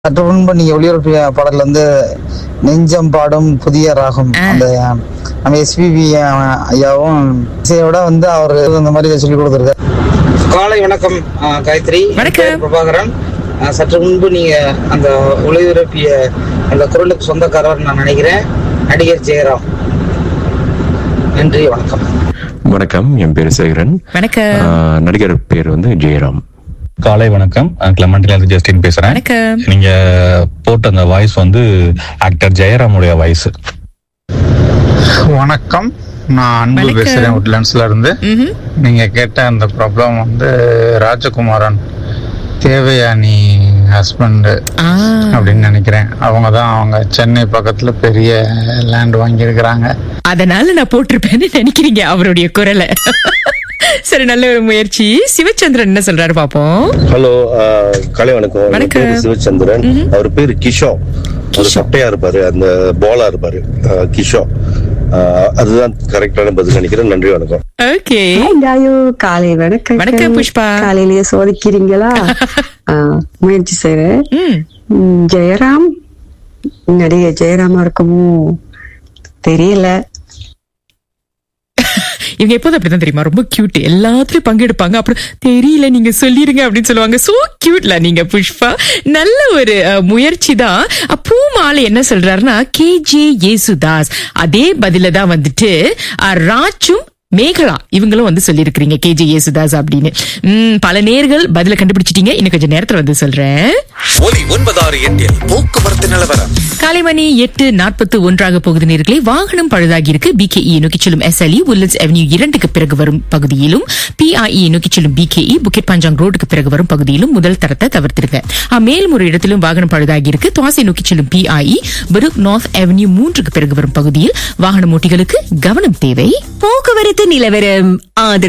சற்று முன்பு நீங்க ஒளிபரப்பிய பாடல்ல வந்து நெஞ்சம் பாடும் புதிய ராகம் அந்த நம்ம எஸ்பிபி ஐயாவும் இசையோட வந்து அவர் இந்த மாதிரி சொல்லி கொடுத்துருக்காரு காலை வணக்கம் ஆ, காயத்ரி வணக்கம். என் பெயர் பிரபாகரன் ஆ, சற்று முன்பு நீங்க அந்த ஒளிபரப்பிய அந்த குரலுக்கு சொந்தக்காரர் நான் நினைக்கிறேன் நடிகர் ஜெயராம் நன்றி வணக்கம் வணக்கம் என் பேர் சேகரன் வணக்கம் ஆஹ் நடிகர் பேர் வந்து ஜெயராம் காலை வணக்கம் கிளமண்டில இருந்து ஜஸ்டின் பேசுறேன் வணக்கம் நீங்க போட்ட அந்த வாய்ஸ் வந்து ஆக்டர் ஜெயராமுடைய வாய்ஸ் வணக்கம் நான் அன்பு வணக்கம். பேசுறேன் உட்லண்ட்ஸ்ல இருந்து ம்ஹும். நீங்க கேட்ட அந்த ப்ராப்ளம் வந்து ராஜகுமாரன் தேவயானி ஹஸ்பண்ட் ஆ, அப்படின்னு நினைக்கிறேன் அவங்க தான் அவங்க சென்னை பக்கத்துல பெரிய லேண்ட் வாங்கியிருக்கிறாங்க அதனால நான் போட்டிருப்பேன்னு நினைக்கிறீங்க அவருடைய குரலை சரி நல்ல ஒரு முயற்சி சிவச்சந்திரன் என்ன சொல்றாரு பாப்போம் ஹலோ ஆஹ், காலை வணக்கம் என் வணக்கம். பேரு சிவச்சந்திரன் அவர் பேரு கிஷோ அவர் சட்டையா இருப்பாரு அந்த பாலா இருப்பாரு ஆஹ், கிஷோ ஆஹ், அதுதான் கரெக்டான பதில் நினைக்கிறேன் நன்றி வணக்கம் ஓகே ஹாய் டாயு காலை வணக்கம் வணக்கம், புஷ்பா. காலையிலேயே சோதிக்கிறீங்களா ஆ, முயற்சி செய்றேன் ம் ம், ஜெயராம் நடிகை ஜெயராமா இருக்குமோ தெரியல இவங்க எப்போதும் அப்படிதான் தெரியுமா ரொம்ப கியூட் எல்லாத்துலயும் பங்கெடுப்பாங்க அப்புறம் தெரியல நீங்க சொல்லிருங்க அப்படின்னு சொல்லுவாங்க சோ கியூட்ல நீங்க புஷ்பா நல்ல ஒரு அஹ், முயற்சி தான் பூ மாலை என்ன சொல்றாருன்னா கே ஜே யேசுதாஸ் அதே பதில தான் வந்துட்டு அஹ், ராஜும் மேகலா இவங்களும் வந்து சொல்லியிருக்கிறீங்க கே ஜே யேசுதாஸ் அப்படின்னு ம், பல நேர்கள் பதில கண்டுபிடிச்சிட்டீங்க இன்னும் கொஞ்சம் நேரத்துல வந்து சொல்றேன் ஒலி ஒன்பதாறு எட்டில் போக்குவரத்து நிலவரம் காலை மணி எட்டு நாற்பத்து ஒன்றாக போகுது நேர்களே வாகனம் பழுதாகி இருக்கு பிகேஇ நோக்கி செல்லும் எஸ்எல்இ உல்லன்ஸ் அவென்யூ இரண்டுக்கு பிறகு வரும் பகுதியிலும் பிஐஇ நோக்கி செல்லும் பிகேஇ புக்கெட் பஞ்சாங் ரோடுக்கு பிறகு வரும் பகுதியிலும் முதல் தரத்தை தவிர்த்திருங்க ஆ, மேலும் ஒரு இடத்திலும் வாகனம் பழுதாகி இருக்கு துவாசை நோக்கி செல்லும் பிஐஇ பெருக் நார்த் அவென்யூ மூன்றுக்கு பிறகு வரும் பகுதியில் வாகன ஓட்டிகளுக்கு கவனம் தேவை போக்குவரத்து நிலவரம் ஆதரவு